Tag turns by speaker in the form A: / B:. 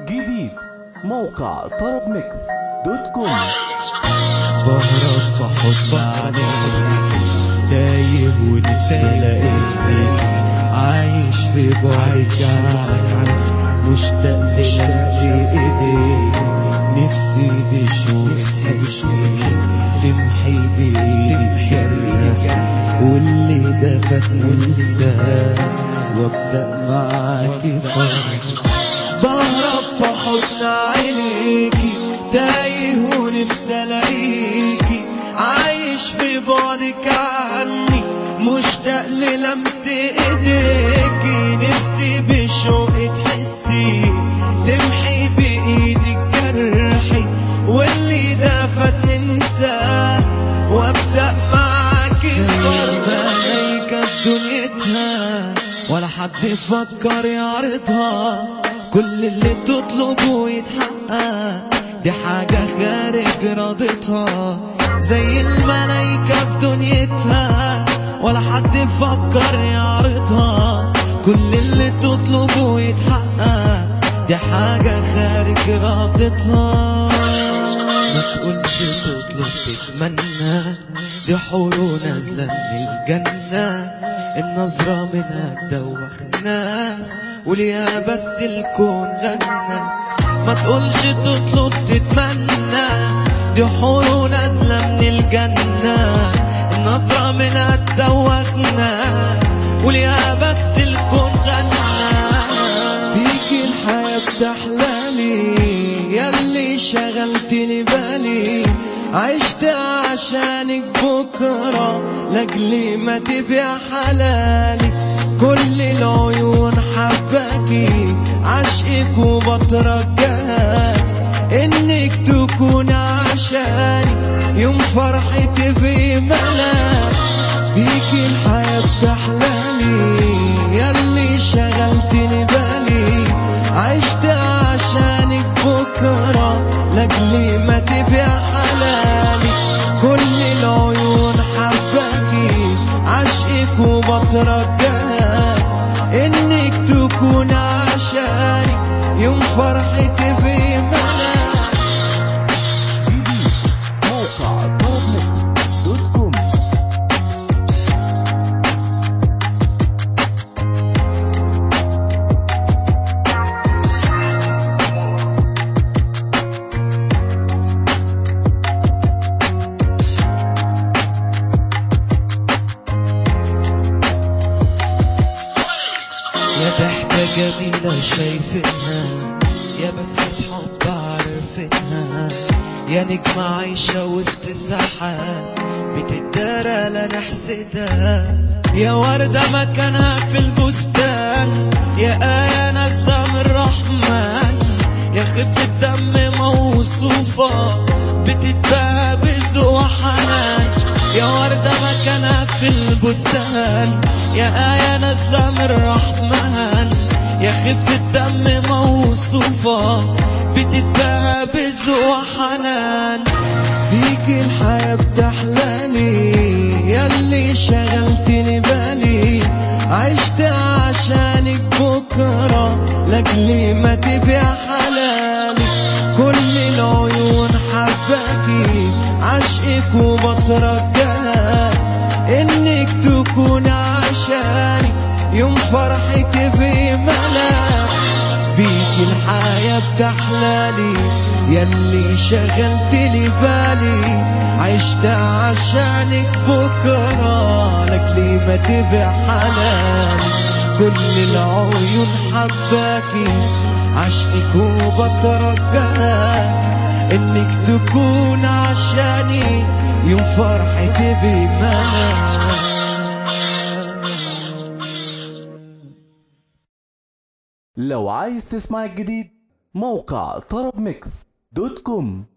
A: جديد موقع طرب ميكس دوت كوم
B: بهرب في حب عليك تايه ونفسي الاقيك عايش في بعدك عنك مشتاق للمس ايديك نفسي بشوف حسي تمحي بايدك جرح واللي ده فاتني انساه وابدا معاكي فرح بهرب في حضن عينيكي تايه ونفسي الاقيكي عايش في بعدك عني مشتاق للمس ايديكي نفسي بشوق تحسي تمحي بايدك جرحي واللي ده فاتني انساه وابدا معاكي فرق دنيتها ولا حد يفكر يعرضها كل اللي تطلبه يتحقق دي حاجة خارج رادتها زي الملايكة في دنيتها ولا حد يفكر يعرضها كل اللي تطلبه يتحقق دي حاجة خارج رادتها ما تقولش تطلب تتمنى دي حور نازلة من الجنة النظرة منها تدوخ الناس وليها بس الكون غنى ما تقولش تطلب تتمنى دي حور نازلة من الجنة النظرة منها تدوخ ناس وليها بس الكون غنى فيك الحياة بتحلالي ياللي شغلتني بالي عشت عشانك بكرة لاجلي ما تبيع حلالي كل العيون حباكي عشقك وبترجاك انك تكون عشاني يوم فرحي تبقي ملاك فيك الحياة بتحلالي ياللي شغلتني بالي عشت عشانك بكرة لاجلي ما تبيع حلالي كل العيون حباكي عشقك وبترجاك انك تكون عشاني يوم فرحي تبقي ملاك
A: جديد موقع طرب ميكس دوت كوم
B: يا ضحكة جميلة شايفينها يا بس حب عارفينها يا نجمة عايشة وسط سحاب بتدارى لا نحسدها يا وردة مكانها في البستان يا آية نازلة من الرحمن يا خفة دم موصوفة بتتباهى بذوق وحنان يا وردة مكانها في البستان يا آية نازلة من الرحمن يا خفة دم موصوفة بتتباهى بذوق وحنان فيك الحياة بتحلالي ياللي شغلتني بالي عشت عشانك بكرة لاجلي ما تبيع حلالي كل العيون حباكي عشقك وبترجاك انك تكون عشاني يوم فرحي تبقي ملاك فيك الحياة بتحلالي ياللي شغلتلي بالي عشت عشانك بكرة لاجلي ما تبيع حلالي كل العيون حباكي عشقك وبترجاك انك تكون عشاني يوم فرحي تبقي ملاك
A: لو عايز تسمع الجديد موقع طرب ميكس دوت كوم